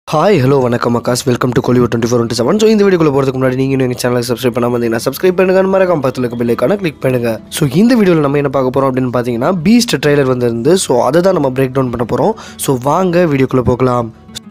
hi hello வணக்கம் அக்காஸ் welcome to Kollywood twenty four seven so இந்த வீடியோக்குள்ள போகிறதுக்கு முன்னாடி நீங்கள் இன்னும் எங்கள் சேனலை சப்ஸ்கிரைப் பண்ணாமல் இருந்தீங்கன்னா சப்ஸ்கிரைப் பண்ணுங்க மறக்காம பக்கத்தில் இருக்க பில்லைக்கான கிளிக் பண்ணுங்க ஸோ இந்த வீடியோவில் நம்ம என்ன பார்க்க போகிறோம் அப்படின்னு பார்த்தீங்கன்னா பீஸ்ட் ட்ரைலர் வந்திருந்து ஸோ அதை தான் நம்ம பிரேக் டவுன் பண்ண போகிறோம் ஸோ வாங்க வீடியோக்குள்ளே போகலாம்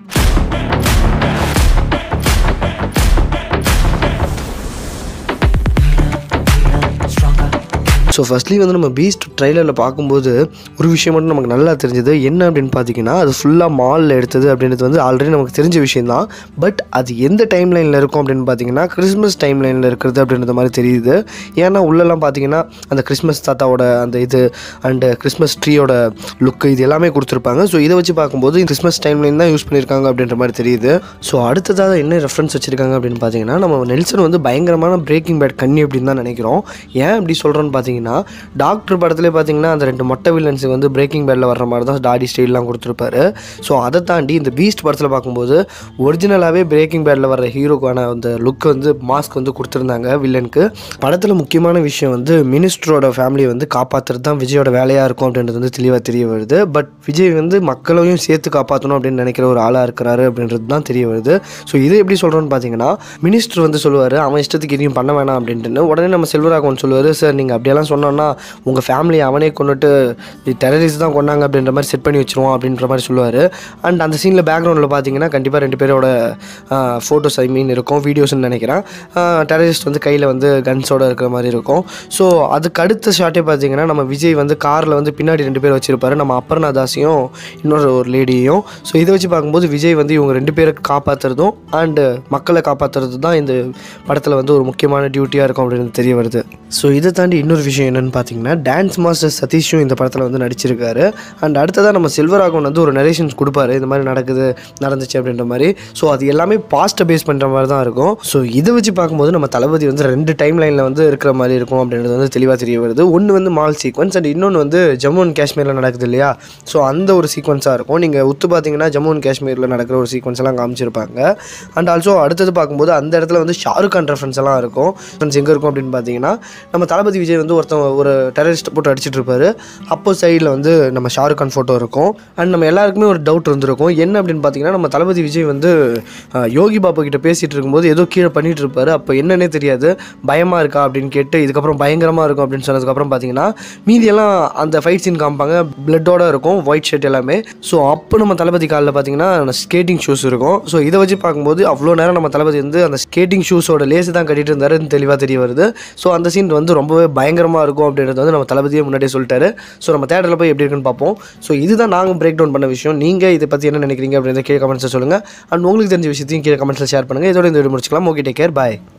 ஸோ ஃபர்ஸ்ட்லி வந்து நம்ம பீஸ்ட் ட்ரைலரில் பார்க்கும்போது ஒரு விஷயம் மட்டும் நமக்கு நல்லா தெரிஞ்சது என்ன அப்படின்னு பார்த்தீங்கன்னா அது ஃபுல்லாக மாலில் எடுத்தது அப்படின்றது வந்து ஆல்ரெடி நமக்கு தெரிஞ்ச விஷயம் தான் பட் அது எந்த டைம் லைனில் இருக்கும் அப்படின்னு பார்த்தீங்கன்னா கிறிஸ்மஸ் டைம் லைனில் இருக்கிறது அப்படின்ற மாதிரி தெரியுது ஏன்னா உள்ளெல்லாம் பார்த்தீங்கன்னா அந்த கிறிஸ்மஸ் தாத்தாவோட அந்த இது அண்டு கிறிஸ்மஸ் ட்ரீயோட லுக்கு இது எல்லாமே கொடுத்துருப்பாங்க ஸோ இதை வச்சு பார்க்கும்போது கிறிஸ்மஸ் டைம் லைன் தான் யூஸ் பண்ணியிருக்காங்க அப்படின்ற மாதிரி தெரியுது ஸோ அடுத்ததாக என்ன ரெஃபரன்ஸ் வச்சுருக்காங்க அப்படின்னு பார்த்தீங்கன்னா நம்ம நெல்சன் வந்து பயங்கரமான பிரேக்கிங் பேட் கண்ணி அப்படின்னு தான் நினைக்கிறோம் ஏன் இப்படி சொல்கிறோன்னு பார்த்தீங்கன்னா டாக்டர் படத்துலேயே பார்த்தீங்கன்னா அந்த ரெண்டு மொட்டை வில்லன்ஸுக்கு வந்து பிரேக்கிங் பேடில் வர்ற மாதிரி தான் டாடி ஸ்டைல்லாம் கொடுத்துருப்பாரு ஸோ அதை தாண்டி இந்த பீஸ்ட் படத்தில் பார்க்கும்போது ஒரிஜினலாகவே பிரேக்கிங் பேடில் வர்ற ஹீரோக்கான அந்த லுக் வந்து மாஸ்க் வந்து கொடுத்துருந்தாங்க வில்லனுக்கு படத்தில் முக்கியமான விஷயம் வந்து மினிஸ்டரோட ஃபேமிலியை வந்து காப்பாற்றுறது தான் விஜயோட வேலையாக இருக்கும் அப்படின்றது வந்து தெளிவாக தெரிய வருது பட் விஜய் வந்து மக்களையும் சேர்த்து காப்பாற்றணும் அப்படின்னு நினைக்கிற ஒரு ஆளாக இருக்கிறாரு அப்படின்றது தான் தெரிய வருது ஸோ இதை எப்படி சொல்கிறோன்னு பார்த்தீங்கன்னா மினிஸ்டர் வந்து சொல்லுவார் அவன் இஷ்டத்துக்கு எதையும் பண்ண வேணாம் அப்படின்ட்டு உடனே நம்ம செல்வராகவன் சொல்லுவார் சார் நீங்கள் அப்படியெல்லாம் சொன்னோன்னா உங்கள் ஃபேமிலி அவனே கொண்டுட்டு டெரரிஸ்ட் தான் கொண்டாங்க அப்படின்ற மாதிரி செட் பண்ணி வச்சிருவோம் அப்படின்ற மாதிரி சொல்லுவார் அண்ட் அந்த சீனில் பேக்ரவுண்டில் பார்த்தீங்கன்னா கண்டிப்பாக ரெண்டு பேரோட ஃபோட்டோஸ் ஐ மீன் இருக்கும் வீடியோஸ்னு நினைக்கிறேன் டெரரிஸ்ட் வந்து கையில் வந்து கன்ஸோட இருக்கிற மாதிரி இருக்கும் ஸோ அதுக்கு அடுத்த ஷாட்டே பார்த்தீங்கன்னா நம்ம விஜய் வந்து காரில் வந்து பின்னாடி ரெண்டு பேர் வச்சிருப்பாரு நம்ம அப்பர்ணா தாஸையும் இன்னொரு ஒரு லேடியையும் ஸோ இதை வச்சு பார்க்கும்போது விஜய் வந்து இவங்க ரெண்டு பேரை காப்பாற்றுறதும் அண்டு மக்களை காப்பாற்றுறது தான் இந்த படத்தில் வந்து ஒரு முக்கியமான டியூட்டியாக இருக்கும் அப்படின்னு தெரிய வருது ஸோ இதை தாண்டி இன்னொரு விஷயம் என்னென்னு பார்த்தீங்கன்னா டான்ஸ் மாஸ்டர் சதீஷும் இந்த படத்தில் வந்து நடிச்சிருக்காரு அண்ட் அடுத்ததாக நம்ம செல்வராகவன் வந்து ஒரு நரேஷன்ஸ் கொடுப்பாரு இந்த மாதிரி நடக்குது நடந்துச்சு அப்படின்ற மாதிரி ஸோ அது எல்லாமே பாஸ்ட்டை பேஸ் பண்ணுற மாதிரி தான் இருக்கும் ஸோ இதை வச்சு பார்க்கும்போது நம்ம தளபதி வந்து ரெண்டு டைம் லைனில் வந்து இருக்கிற மாதிரி இருக்கும் அப்படின்றது வந்து தெளிவாக தெரிய வருது ஒன்று வந்து மால் சீக்வன்ஸ் அண்ட் இன்னொன்று வந்து ஜம்மு அண்ட் காஷ்மீரில் நடக்குது இல்லையா ஸோ அந்த ஒரு சீக்வன்ஸாக இருக்கும் நீங்கள் உத்து பார்த்தீங்கன்னா ஜம்மு அண்ட் காஷ்மீரில் நடக்கிற ஒரு சீக்வன்ஸ் எல்லாம் காமிச்சிருப்பாங்க அண்ட் ஆல்சோ அடுத்தது பார்க்கும்போது அந்த இடத்துல வந்து ஷாருக் கான் ரெஃபரன்ஸ் எல்லாம் இருக்கும் ரெஃபரன்ஸ் எங்கே இருக்கும் அப்படின்னு பார்த்தீங்கன்னா நம்ம தளபதி விஜய் வந்து ஒருத்தன் ஒரு டெரரிஸ்ட் போட்டு அடிச்சிட்டு இருப்பாரு அப்போ சைடில் வந்து நம்ம ஷாருக் கான் ஃபோட்டோ இருக்கும் அண்ட் நம்ம எல்லாருக்குமே ஒரு டவுட் இருந்திருக்கும் என்ன அப்படின்னு பார்த்தீங்கன்னா நம்ம தளபதி விஜய் வந்து அஹ், யோகி பாபு கிட்ட பேசிகிட்டு இருக்கும்போது ஏதோ கீழே பண்ணிட்டு இருப்பாரு அப்போ என்னன்னே தெரியாது பயமாக இருக்கா அப்படின்னு கேட்டு இதுக்கப்புறம் பயங்கரமாக இருக்கும் அப்படின்னு சொன்னதுக்கப்புறம் பார்த்தீங்கன்னா மீதியெல்லாம் அந்த ஃபைட் சீன் காமிப்பாங்க பிளட்டோட இருக்கும் ஒயிட் ஷர்ட் எல்லாமே ஸோ அப்போ நம்ம தளபதி காலில் பார்த்தீங்கன்னா ஸ்கேட்டிங் ஷூஸ் இருக்கும் ஸோ இதை வச்சு பார்க்கும்போது அவ்வளோ நேரம் நம்ம தளபதி வந்து அந்த ஸ்கேட்டிங் ஷூஸோட லேஸ் தான் கட்டிட்டு இருந்தாருன்னு தெளிவாக தெரிய வருது ஸோ அந்த சீன் வந்து ரொம்பவே பயங்கரமாக இருக்கும் அப்படின்றது வந்து நம்ம தளபதியே முன்னாடியே சொல்லிட்டாரு ஸோ நம்ம தேட்டரில் போய் எப்படி இருக்குன்னு பார்ப்போம் ஸோ இதுதான் நாங்கள் பிரேக் டவுன் பண்ண விஷயம் நீங்கள் இதை பற்றி என்ன நினைக்கிறீங்க அப்படின்றத கீழே கமெண்ட்ஸில் சொல்லுங்கள் அண்ட் உங்களுக்கு தெரிஞ்ச விஷயத்தையும் கீழே கமெண்ட்ஸில் ஷேர் பண்ணுங்கள் இதோட இந்த வீடியோ முடிச்சுக்கலாம் ஓகே டேக் கேர் பாய்